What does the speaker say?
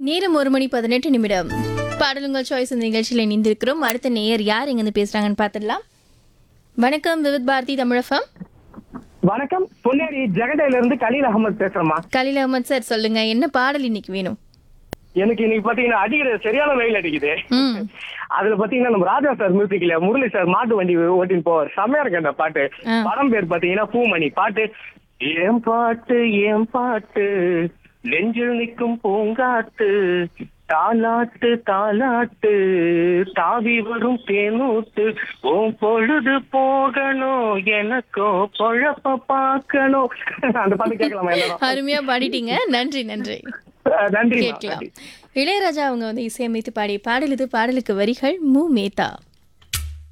நேரம் ஒரு மணி பதினெட்டு நிமிடம் பாடலுங்கள் சாய்ஸ் இந்த நிகழ்ச்சியில் இணைந்திருக்கிறோம் அடுத்த நேயர் யார் எங்கேருந்து பேசுறாங்கன்னு பார்த்துடலாம் வணக்கம் விவித் பாரதி தமிழகம் வணக்கம் பொன்னேரி ஜெகடையில இருந்து கலீல் அகமது பேசுறேம்மா கலீல் அகமது சார் சொல்லுங்க என்ன பாடல் இன்னைக்கு வேணும் எனக்கு இன்னைக்கு பாத்தீங்கன்னா அடிக்கிற சரியான வெயில் அடிக்குது ம் அதுல பாத்தீங்கன்னா நம்ம ராஜா சார் மியூசிக்ல முரளி சார் மாட்டு வண்டி ஓட்டின்னு போவார் செம்மையா இருக்கு அந்த பாட்டு ஆ. படம் பேர் பாத்தீங்கன்னா பூமணி பாட்டு ஏன் பாட்டு ஏன் பாட்டு நெஞ்சில் நிற்கும் பூங்காட்டு தாலாட்டு தாலாட்டு தாவி வரும் தேனூட்டு உன் பொழுது போகணும் எனக்கோ பொழப்ப பார்க்கணும் அந்த பாட்டு கேட்கலாமா எல்லாரும் அருமையா பாடிட்டீங்க நன்றி நன்றி அஹ் நன்றி கேட்கலாம் இளையராஜா அவங்க வந்து இசையமைத்து பாடிய பாடல் இது பாடலுக்கு வரிகள் மு மேத்தா